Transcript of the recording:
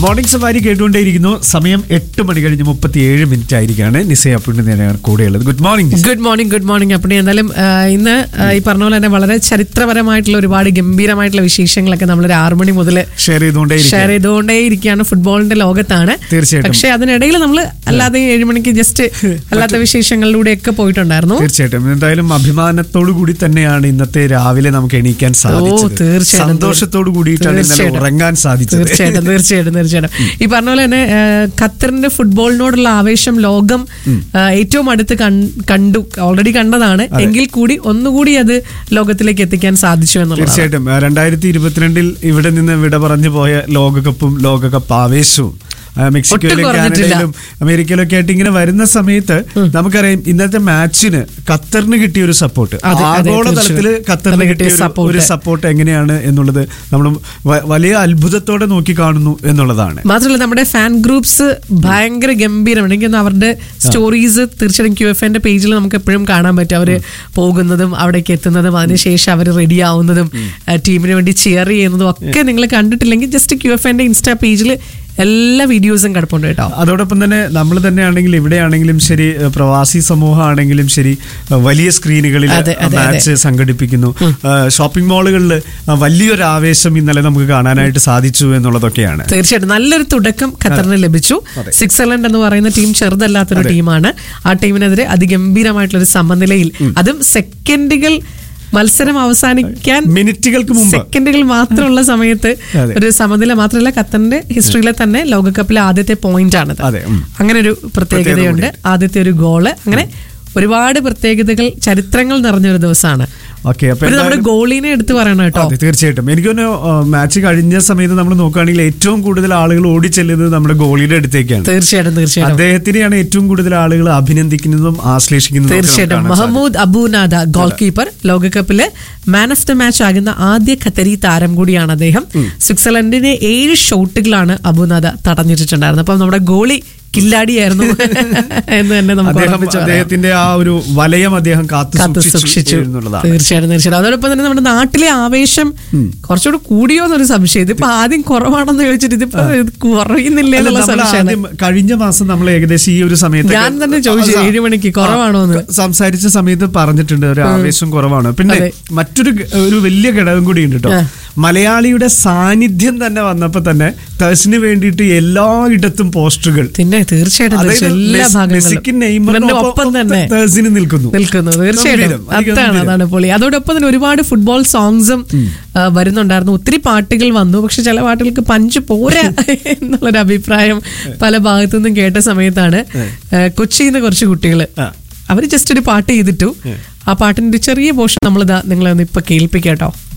Morning സവാരി കേട്ടുകൊണ്ടേയിരിക്കുന്നു സമയം എട്ട് മണി കഴിഞ്ഞ് മുപ്പത്തിയേഴ് മിനിറ്റ് ആയിരിക്കാണ് നിസ അപ്പുണ്ട് നേരെയാണ് കൂടെയുള്ളത് good morning good morning good morning അപ്പോൾ എന്തായാലും ആ, ഇന്ന് ആ, ഈ പറഞ്ഞ പോലെ തന്നെ വളരെ ചരിത്രപരമായിട്ടുള്ള ഒരുപാട് ഗംഭീരമായിട്ടുള്ള വിശേഷങ്ങളൊക്കെ നമ്മൾ ഒരു ആറു മണി മുതൽ ഷെയർ ചെയ്തുകൊണ്ടേയിരിക്കും ഷെയർ ചെയ്തുകൊണ്ടേയിരിക്കുകയാണ് ഫുട്ബോളിന്റെ ലോകത്താണ് തീർച്ചയായിട്ടും. പക്ഷെ അതിനിടയിൽ നമ്മൾ അല്ലാതെ ഏഴ് മണിക്ക് ജസ്റ്റ് അല്ലാത്ത വിശേഷങ്ങളിലൂടെയൊക്കെ പോയിട്ടുണ്ടായിരുന്നു തീർച്ചയായിട്ടും എന്തായാലും അഭിമാനത്തോടു കൂടി തന്നെയാണ് ഇന്നത്തെ രാവിലെ നമുക്ക് എണീക്കാൻ സാധിച്ചത് തീർച്ചയായിട്ടും. സന്തോഷത്തോടു കൂടിയിട്ടാണ് ഇന്നലെ തീർച്ചയായിട്ടും. ഉറങ്ങാൻ സാധിച്ചത് തീർച്ചയായിട്ടും തീർച്ചയായിട്ടും തീർച്ചയായിട്ടും ഈ പറഞ്ഞ പോലെ തന്നെ ആ, ഖത്തറിന്റെ ഫുട്ബോളിനോടുള്ള ആവേശം ലോകം ആ, ഏറ്റവും അടുത്ത് കൺ- കണ്ടു ഓൾറെഡി കണ്ടതാണ് എങ്കിൽ കൂടി ഒന്നുകൂടി അത് ലോകത്തിലേക്ക് എത്തിക്കാൻ സാധിച്ചു എന്നുള്ളത് തീർച്ചയായിട്ടും ആ, രണ്ടായിരത്തി ഇരുപത്തിരണ്ടിൽ ഇവിടെ നിന്ന് വിട പറഞ്ഞു പോയ ലോകകപ്പും ലോകകപ്പ് ആവേശവും ആ, മെക്സിക്കോയിലും ഒട്ടും കുറഞ്ഞിട്ടില്ല. കാനഡയിലും അമേരിക്കയിലൊക്കെ ആയിട്ട് ഇങ്ങനെ വരുന്ന സമയത്ത് നമുക്കറിയാം ഇന്നത്തെ മാച്ചിന് ഖത്തറിന് കിട്ടിയ ഒരു സപ്പോർട്ട് അതെ, അതെ, ആഗോളതലത്തിൽ തീർച്ചയായും. ഖത്തറിന് അതിന് കിട്ടിയ കിട്ടിയ ഒരു- support. ഒരു സപ്പോർട്ട് എങ്ങനെയാണ് എന്നുള്ളത് നമ്മൾ വലിയ അത്ഭുതത്തോടെ നോക്കി കാണുന്നു എന്നുള്ളതാണ് മാത്രമല്ല നമ്മുടെ ഫാൻ ഗ്രൂപ്പ്സ് ഭയങ്കര ഗംഭീരമാണ് എനിക്ക് തോന്നുന്നു അവരുടെ സ്റ്റോറീസ് തീർച്ചയായും ക്യു എഫ് എന്റെ പേജിൽ നമുക്ക് എപ്പോഴും കാണാൻ പറ്റും അവര് പോകുന്നതും അവിടേക്ക് എത്തുന്നതും അതിനുശേഷം അവർ റെഡി ആവുന്നതും ആ, ടീമിന് വേണ്ടി ചെയർ ചെയ്യുന്നതും ഒക്കെ നിങ്ങൾ കണ്ടിട്ടില്ലെങ്കിൽ ജസ്റ്റ് ക്യു എഫ് എന്റെ ഇൻസ്റ്റാ പേജിൽ എല്ലാ വീഡിയോസും കിടപ്പുണ്ട് കേട്ടോ അതോടൊപ്പം തന്നെ നമ്മൾ തന്നെയാണെങ്കിലും ഇവിടെയാണെങ്കിലും ശരി ഏഹ് പ്രവാസി സമൂഹമാണെങ്കിലും ശരി ഏഹ് വലിയ സ്ക്രീനുകളിൽ അതെ, അതെ, മാച്ച് സംഘടിപ്പിക്കുന്നു ഏഹ് ഷോപ്പിംഗ് മാളുകളിൽ വലിയൊരു ആവേശം ഇന്നലെ നമുക്ക് കാണാനായിട്ട് സാധിച്ചു എന്നുള്ളതൊക്കെയാണ് തീർച്ചയായിട്ടും നല്ലൊരു തുടക്കം ഖത്തറിന് ലഭിച്ചു സ്വിറ്റ്സർലൻഡ് എന്ന് പറയുന്ന ടീം ചെറുതല്ലാത്തൊരു ടീമാണ് ആ ടീമിനെതിരെ അതിഗംഭീരമായിട്ടുള്ള ഒരു സമനിലയിൽ അതും സെക്കൻഡുകൾ മത്സരം അവസാനിക്കാൻ മിനിറ്റുകൾക്ക് മുമ്പ് സെക്കൻഡുകൾ മാത്രമുള്ള സമയത്ത് അതെ. ഒരു സമനില മാത്രമല്ല ഖത്തറിന്റെ ഹിസ്റ്ററിയിലെ തന്നെ ലോകകപ്പിലെ ആദ്യത്തെ പോയിന്റ് ആണത് അതെ, ഉം. അങ്ങനെ ഒരു പ്രത്യേകതയുണ്ട് ആദ്യത്തെ ഒരു ഗോള് അങ്ങനെ ഒരുപാട് പ്രത്യേകതകൾ ചരിത്രങ്ങൾ നിറഞ്ഞൊരു ദിവസമാണ് ഓക്കെ അപ്പൊ ഒരു നമ്മുടെ എന്തായാലും- ഗോളിനെ എടുത്തു പറയണം കേട്ടോ അതെ തീർച്ചയായിട്ടും എനിക്ക് തോന്നുന്നു മാച്ച് കഴിഞ്ഞ സമയത്ത് നമ്മൾ നോക്കുകയാണെങ്കിൽ ഏറ്റവും കൂടുതൽ ആളുകൾ ഓടിച്ചെല്ലുന്നത് നമ്മുടെ ഗോളിയുടെ അടുത്തേക്കാണ് തീർച്ചയായിട്ടും തീർച്ചയായിട്ടും അദ്ദേഹത്തിനെയാണ് ഏറ്റവും കൂടുതൽ ആളുകൾ അഭിനന്ദിക്കുന്നതും ആശ്ലേഷിക്കുന്നതും ഒക്കെ നമുക്ക് തീർച്ചയായിട്ടും കാണാൻ സാധിക്കും. മഹമ്മൂദ് അബൂനാദ ഗോൾ കീപ്പർ ലോകകപ്പിലെ മാൻ ഓഫ് ദ മാച്ച് ആകുന്ന ആദ്യ ഖത്തരി താരം കൂടിയാണ് അദ്ദേഹം സ്വിറ്റ്സർലൻഡിനെ ഏഴ് ഷോട്ടുകളാണ് അബൂനാദ തടഞ്ഞിട്ടുണ്ടായിരുന്നത് അപ്പം നമ്മുടെ ഗോളി കില്ലാടിയായിരുന്നു എന്ന് തന്നെ നമുക്ക് അദ്ദേഹം ഉറപ്പിച്ച് പറയാം. അദ്ദേഹത്തിന്റെ ആ ഒരു വലയം അദ്ദേഹം കാത്തു കാത്തു സൂക്ഷിച്ചു സൂക്ഷിച്ചു എന്നുള്ളതാണ് തീർച്ചയായിട്ടും തീർച്ചയായിട്ടും അതോടൊപ്പം തന്നെ നമ്മുടെ നാട്ടിലെ ആവേശം കുറച്ചുകൂടി കൂടിയോ എന്നൊരു സംശയം ഇതിപ്പോ ആദ്യം കുറവാണെന്ന് ചോദിച്ചിട്ട് ഇതിപ്പോ ഇത് കുറയുന്നില്ല അല്ല, എന്നുള്ള നമ്മള് സംശയമാണ് ആദ്യം കഴിഞ്ഞ മാസം നമ്മൾ ഏകദേശം ഈ ഒരു സമയത്ത് ഞാൻ തന്നെ ചോദിച്ചു, ഏഴ് മണിക്ക് കുറവാണോ എന്ന്. സംസാരിച്ച സമയത്ത് പറഞ്ഞിട്ടുണ്ട് ഒരു ആവേശം കുറവാണ് പിന്നെ അതെ. മറ്റൊരു ഗ- ഒരു വലിയ ഘടകം കൂടി ഉണ്ട് കേട്ടോ ആ. മലയാളിയുടെ സാന്നിധ്യം തന്നെ വന്നപ്പോ തന്നെ തേഴ്സിന് വേണ്ടിയിട്ട് എല്ലായിടത്തും പോസ്റ്ററുകൾ പിന്നെ തീർച്ചയായിട്ടും അതായത് തീർച്ചയായും എല്ലാ മെസ്സി- മെസ്സിക്കും നെയ്മറിനും ഭാഗങ്ങളിലും ഒപ്പം ഒപ്പം തന്നെ തേഴ്സിന് നിൽക്കുന്നു നിൽക്കുന്നു തീർച്ചയായിട്ടും ഗംഭീരം, അതാണ് അതിഗംഭീരം. അതാണ് പൊളി അതോടൊപ്പം തന്നെ ഒരുപാട് ഫുട്ബോൾ സോങ്സും ആ, വരുന്നുണ്ടായിരുന്നു ഒത്തിരി പാട്ടുകൾ വന്നു പക്ഷെ ചില പാട്ടുകൾക്ക് പഞ്ച് പോരാ എന്നുള്ളൊരു അഭിപ്രായം പല ഭാഗത്തു നിന്നും കേട്ട സമയത്താണ് ആ, കൊച്ചിയിൽ നിന്ന് കുറച്ച് കുട്ടികള് ആ. അവര് ജസ്റ്റ് ഒരു പാട്ട് ചെയ്തിട്ടു ആ പാട്ടിന്റെ ഒരു ചെറിയ പോർഷൻ നമ്മളിതാ നിങ്ങളെ ഒന്ന് ഇപ്പൊ കേൾപ്പിക്കാട്ടോ